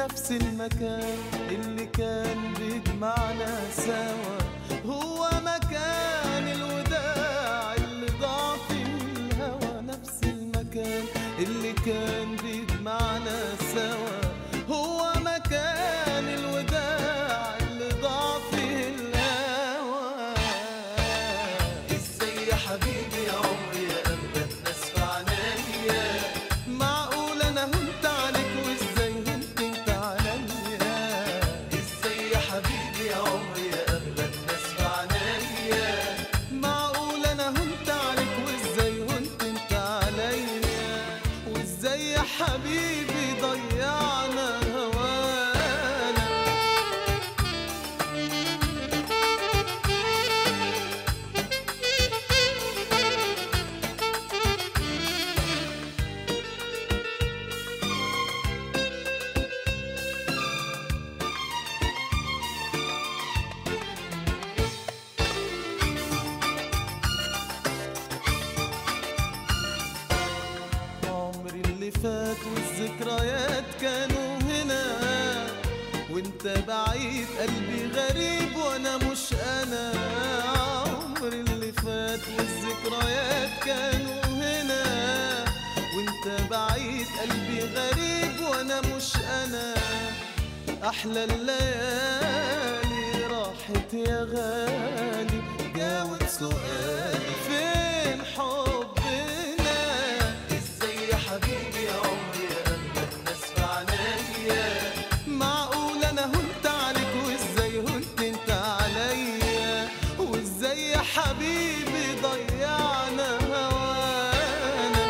نفس المكان اللي كان بيجمعنا سوا هو مكان الوداع اللي ضاع فيه الهوى نفس المكان اللي كان بيجمعنا سوا هو مكان الوداع اللي ضاع فيه الهوى ازاي يا حبيبي يا عمري يا قلب الناس في عنايا معقول انا هنت عليك وازاي هنت انت عليا ازاي يا حبيبي يا عمري يا قلب الناس في عنايا معقول انا هنت عليك وازاي هنت انت عليا وازاي يا حبيبي ضيعنا هوانا عمري اللي فات والذكريات كانوا هنا وانت بعيد قلبي غريب وانا مش انا عمري اللي فات والذكريات كانوا هنا وانت بعيد قلبي غريب وانا مش انا احلى الليالي راحت يا غالي جاوب سؤالي فين حبنا ازاي يا حبيبي يا عمري يا قلب الناس في عنايا معقول انا هنت عليك وازاي هنت انت عليا وازاي يا حبيبي ضيعنا هوانا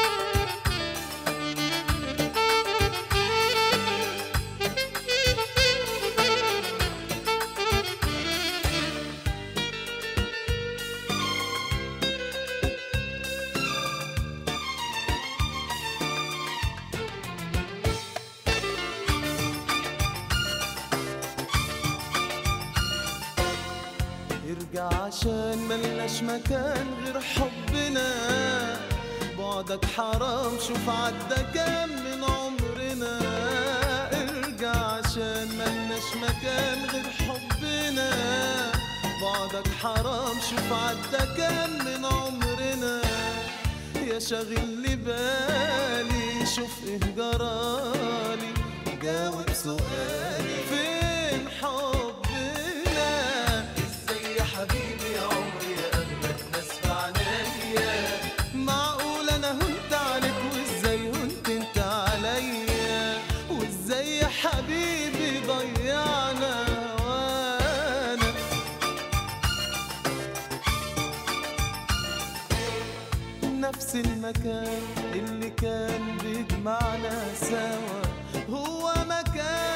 ارجع عشان ملناش مكان غير حبنا بعدك حرام شوف عدى كام من عمرنا ارجع عشان ملناش مكان غير حبنا بعدك حرام شوف عدى كام من عمرنا يا شاغل لي بالي شوف ايه جرالي جاوب سؤالي فين حبنا ازاي يا حبيبي يا عمري يا قلب الناس في عنايا معقول انا هنت عليك وازاي هنت انت عليا وازاي يا حبيبي ضيعنا هوانا نفس المكان اللي كان بيجمعنا سوا هو مكان